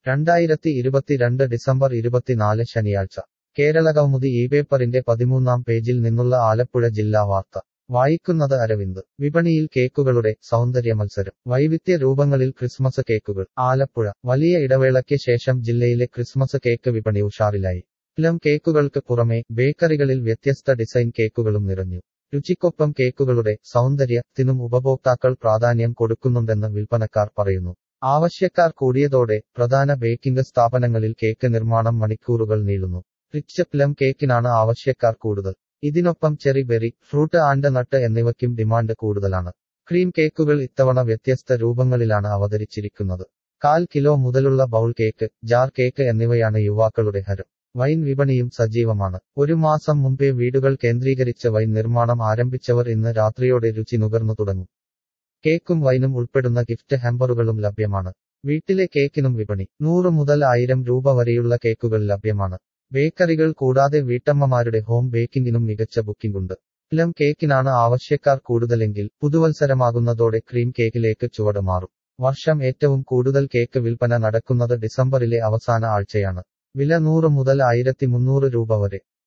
രണ്ടായിരത്തി ഇരുപത്തിരണ്ട് ഡിസംബർ ഇരുപത്തിനാല് ശനിയാഴ്ച കേരളകൗമുദി ഈ പേപ്പറിന്റെ പതിമൂന്നാം പേജിൽ നിന്നുള്ള ആലപ്പുഴ ജില്ലാ വാർത്ത വായിക്കുന്നത് അരവിന്ദ് വിപണിയിൽ കേക്കുകളുടെ സൗന്ദര്യ മത്സരം വൈവിധ്യ രൂപങ്ങളിൽ ക്രിസ്മസ് കേക്കുകൾ ആലപ്പുഴ വലിയ ഇടവേളയ്ക്ക് ശേഷം ജില്ലയിലെ ക്രിസ്മസ് കേക്ക് വിപണി ഉഷാറിലായി പ്ലം കേക്കുകൾക്ക് പുറമെ ബേക്കറികളിൽ വ്യത്യസ്ത ഡിസൈൻ കേക്കുകളും നിറഞ്ഞു രുചിക്കൊപ്പം കേക്കുകളുടെ സൗന്ദര്യത്തിനും ഉപഭോക്താക്കൾ പ്രാധാന്യം കൊടുക്കുന്നുണ്ടെന്ന് വിൽപ്പനക്കാർ പറയുന്നു ആവശ്യക്കാർ കൂടിയതോടെ പ്രധാന ബേക്കിംഗ് സ്ഥാപനങ്ങളിൽ കേക്ക് നിർമ്മാണം മണിക്കൂറുകൾ നീളുന്നു റിച്ച് പ്ലം കേക്കിനാണ് ആവശ്യക്കാർ കൂടുതൽ ഇതിനൊപ്പം cherry berry fruit and nut എന്നിവയ്ക്കും ഡിമാൻഡ് കൂടുതലാണ് ക്രീം കേക്കുകൾ ഇത്തവണ വ്യത്യസ്ത രൂപങ്ങളിലാണ് അവതരിച്ചിരിക്കുന്നത് കാൽ കിലോ മുതലുള്ള ബൗൾ കേക്ക് ജാർ കേക്ക് എന്നിവയാണ് യുവാക്കളുടെ ഹരം വൈൻ വിപണിയും സജീവമാണ് ഒരു മാസം മുമ്പേ വീടുകൾ കേന്ദ്രീകരിച്ച് വൈൻ നിർമ്മാണം ആരംഭിച്ചവർ ഇന്ന് രാത്രിയോടെ രുചി നുകർന്നു തുടങ്ങും കേക്കും വൈനും ഉൾപ്പെടുന്ന ഗിഫ്റ്റ് ഹാമ്പറുകളും ലഭ്യമാണ് വീട്ടിലെ കേക്കിനും വിപണി നൂറ് മുതൽ ആയിരം രൂപ വരെയുള്ള കേക്കുകൾ ലഭ്യമാണ് ബേക്കറികൾ കൂടാതെ വീട്ടമ്മമാരുടെ ഹോം ബേക്കിംഗിനും മികച്ച ബുക്കിംഗുണ്ട് പ്ലം കേക്കിനാണ് ആവശ്യക്കാർ കൂടുതലെങ്കിൽ പുതുവത്സരമാകുന്നതോടെ ക്രീം കേക്കിലേക്ക് ചുവട് മാറും വർഷം ഏറ്റവും കൂടുതൽ കേക്ക് വിൽപ്പന നടക്കുന്നത് ഡിസംബറിലെ അവസാന ആഴ്ചയാണ് വില നൂറ് മുതൽ ആയിരത്തി മുന്നൂറ് രൂപ വരെ